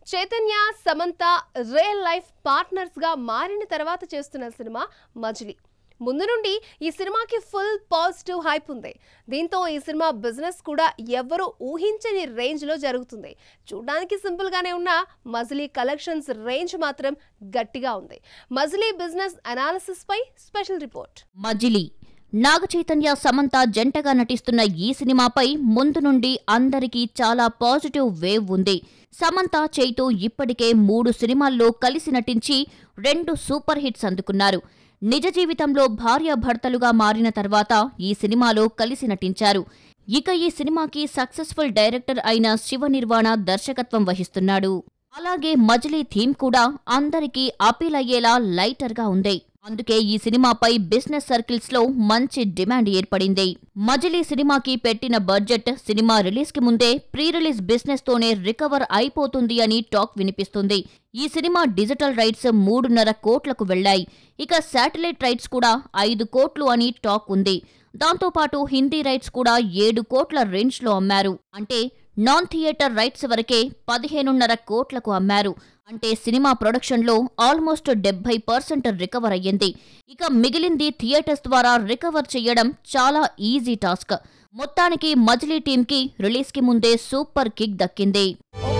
Chaitanya Samantha real life partners గా మారిన తర్వాత చేస్తున్న సినిమా మజిలీ ముందు నుండి ఈ సినిమాకి ఫుల్ పాజిటివ్ హైప్ ఉంది దీంతో ఈ సినిమా బిజినెస్ కూడా ఎవ్వరూ ఊహించని రేంజ్ లో జరుగుతుంది చూడడానికి సింపుల్ గానే ఉన్న మజిలీ కలెక్షన్స్ రేంజ్ మాత్రం గట్టిగా ఉంది మజిలీ బిజినెస్ అనాలిసిస్ పై స్పెషల్ రిపోర్ట్ మజిలీ నాగ చైతన్య సమంత జంటగా నటిస్తున్న ఈ సినిమాపై ముందు నుండి అందరికీ చాలా పాజిటివ్ వేవ్ ఉంది సమంత చైతు ఇప్పటికే మూడు సినిమాల్లో కలిసి నటించి రెండు సూపర్ హిట్స్ అందుకున్నారు నిజ జీవితంలో భార్యాభర్తలుగా మారిన తర్వాత ఈ సినిమాలో కలిసి నటించారు ఇక ఈ సినిమాకి సక్సెస్ఫుల్ డైరెక్టర్ అయిన శివ నిర్వాణ దర్శకత్వం వహిస్తున్నాడు అలాగే మజిలీ థీమ్ కూడా అందరికీ అపీల్ అయ్యేలా లైటర్గా ఉంది అందుకే ఈ సినిమాపై బిజినెస్ సర్కిల్స్ లో మంచి డిమాండ్ ఏర్పడింది మజిలీ సినిమాకి పెట్టిన బడ్జెట్ సినిమా రిలీజ్ కి ముందే ప్రీ రిలీజ్ బిజినెస్ తోనే రికవర్ అయిపోతుంది అని టాక్ వినిపిస్తుంది ఈ సినిమా డిజిటల్ రైట్స్ మూడున్నర కోట్లకు వెళ్లాయి ఇక శాటిలైట్ రైట్స్ కూడా ఐదు కోట్లు అని టాక్ ఉంది దాంతోపాటు హిందీ రైట్స్ కూడా ఏడు కోట్ల రేంజ్ లో అమ్మారు అంటే నాన్ థియేటర్ రైట్స్ వరకే పదిహేనున్నర కోట్లకు అమ్మారు అంటే సినిమా ప్రొడక్షన్లో ఆల్మోస్ట్ డెబ్బై పర్సెంట్ రికవర్ అయ్యింది ఇక మిగిలింది థియేటర్స్ ద్వారా రికవర్ చేయడం చాలా ఈజీ టాస్క్ మొత్తానికి మజిలీ టీంకి రిలీజ్కి ముందే సూపర్ కిక్ దక్కింది ఓ